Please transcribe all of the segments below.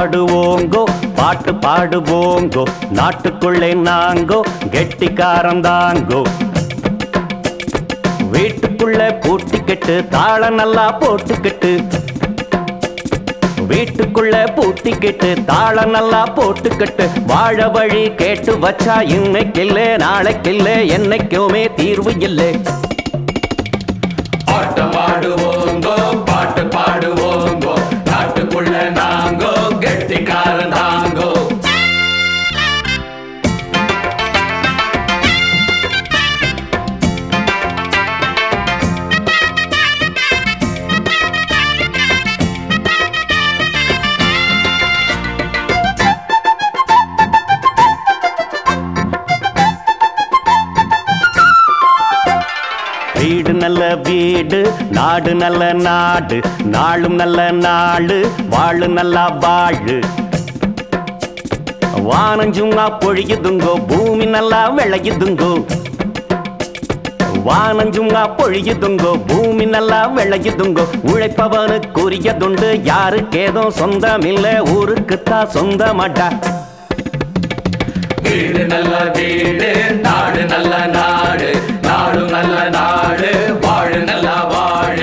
ஆடுவோங்கோ பாட்டு பாடுவோங்கோ நாட்டுக்குள்ளே நாங்கோ கெட்டிக்காரந்தாங்கோ வீட்டுக்குள்ள பூட்டிக்கிட்டு தாளம் நல்லா போட்டுக்கிட்டு வீட்டுக்குள்ள பூட்டிக்கிட்டு தாளம் நல்லா போட்டுக்கிட்டு வாழ வழி கேட்டு வச்சா இன்னைக்கில்ல நாளைக்கில்ல என்னைக்குமே தீர்வு இல்லை ஆட்டம் ஆடுவோங்கோ பாட்டு பாடுவோங்கோ நாட்டுக்குள்ள நாங்கோ கெட்டிக்காரன் தாங்கோ வீடு நல்ல வீடு நாடு நல்ல நாடு நாளும் நல்ல நாடு வாழு நல்லா வாழு வானஞ்சுங்கா பொழியுதுங்கோ பூமி நல்லா விளையுதுங்கோ வானஞ்சுங்கா பொழியுதுங்கோ பூமி நல்லா விளையுதுங்கோ உழைப்பவனுக்கு உரியதுண்டு யாருக்கேதோ சொந்தமில்ல ஊருக்குத்தான் சொந்தமாட்டா வீடு நல்ல வீடு நாடு நல்ல நாடு நாடு நல்ல நாடு வாழு நல்ல வாழு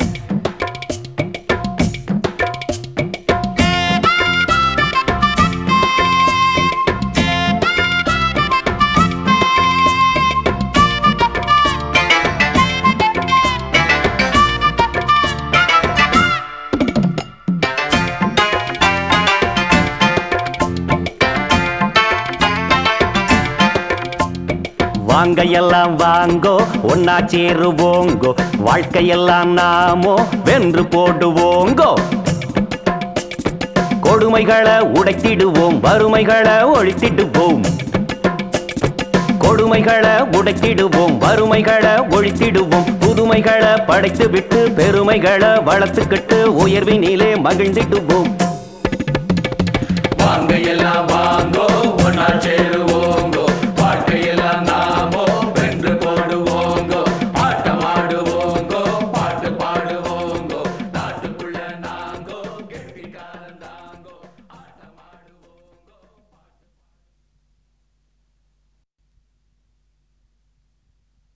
வாங்க எல்லாம் வாங்கோ ஒன்னா சேருவோங்கோ வாழ்க்கையெல்லாம் நாமோ வென்று போடுவோங்கோ கொடுமைகளை உடைத்திடுவோம் வறுமைகளை ஒழித்திடுவோம் கொடுமைகளை உடைத்திடுவோம் வறுமைகளை ஒழித்திடுவோம் புதுமைகளை படைத்து விட்டு பெருமைகளை வளர்த்துக்கிட்டு உயர்வினிலே மகிழ்ந்திடுவோம் வாங்க எல்லாம் வாங்கோ ஒன்னா சேருவோம்